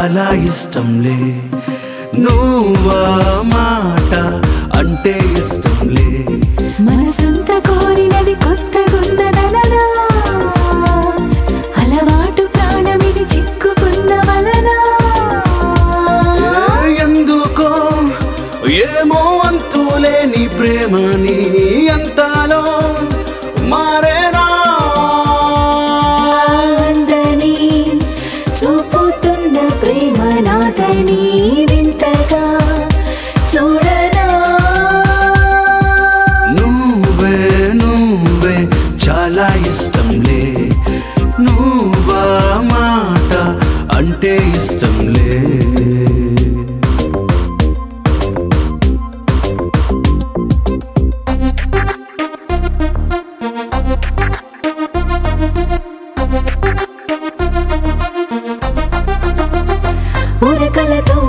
చాలా ఇష్టంలే నువ్వా మాట అంటే ఇష్టంలే మనసంత కోరినది కొత్తగున్నదననా అలవాటు ప్రాణమిది చిక్కుకున్న వలనా ఏ ఎందుకో ఏమో అంతులేని ప్రేమని అంతాలో మారేనా అందని చూపుతున్న ప్రేమ నాదని వింతగా చూడనా నువ్వే నువ్వే చాలా ఇష్టంలే నువ్వా మాట అంటే ఇష్టంలే ఉరకలతో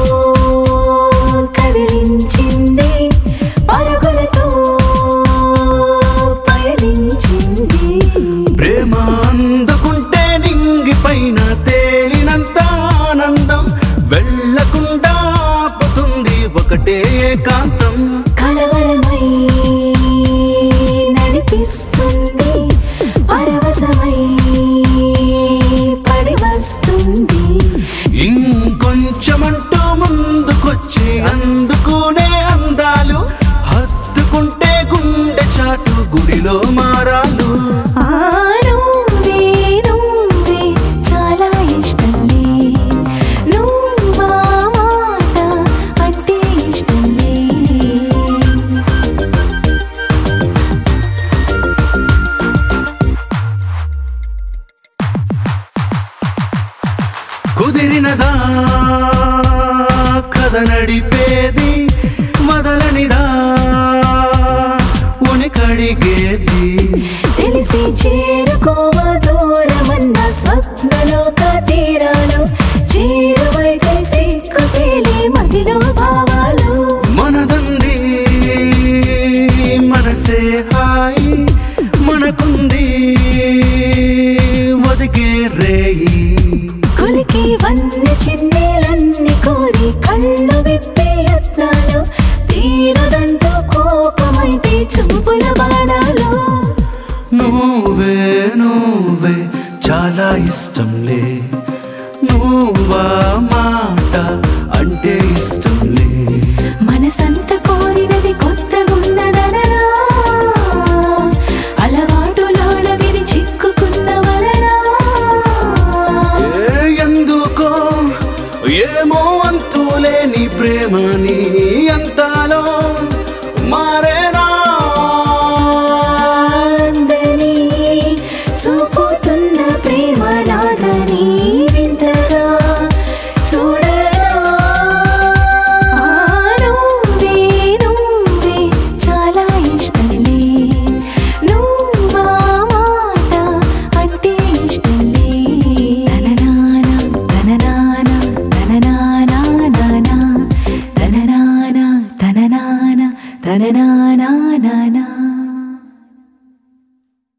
కదిలించింది పరుగులతో పయనించింది ప్రేమ అందుకుంటే నింగి పైన తేలినంత ఆనందం వెళ్ళకుండా పోతుంది ఒకటే ఏకాంతం కలవరమై నడిపిస్తుంది పరవశమై పడి వస్తుంది ఇంకొంచెమంటూ ముందుకొచ్చి అందుకునే అందాలు హత్తుకుంటే గుండె చాటు గుడిలో మారాలు ఆ నువ్వే నువ్వే చాలా ఇష్టంలే నువ్వా మాట అంటే ఇష్టంలే కుదిరినదా కథ నడిపేది వదలనిదా ఉనికడిగేది తెలిసి చేరుకోవ దూరమన్న స్వప్నలోక తీరాలు చేరువై కలిసి కుతేలి మదిలో భావాలు మనదంది మనసే హాయి మనకుంది ఒదిగే రేయి కొలికి వన్ని చిన్నేలన్నీ కోరి కళ్ళు విప్పే యత్నాలు తీరదంటూ కోపమైతే చూపుల బాణాలు నువ్వే నువ్వే చాలా ఇష్టంలే నువ్వా మాట అంటే ఇష్టంలే మనసంత కోరినది కొత్తగున్నదనరా అలవాటులోన విడి చిక్కుకున్న వలనా ఏ ఎందుకో ఏమో అంతులేని ప్రేమని అంతాలో మారేనా అందని చూపుతున్న ప్రేమ నాదని వింతగా చూడరా ఆ నువ్వే నువ్వే చాలా ఇష్టంలే నువ్వా మాట అంటే ఇష్టంలే తననాన తననాన తననానా నానా తననాన తననాన తననానా నానా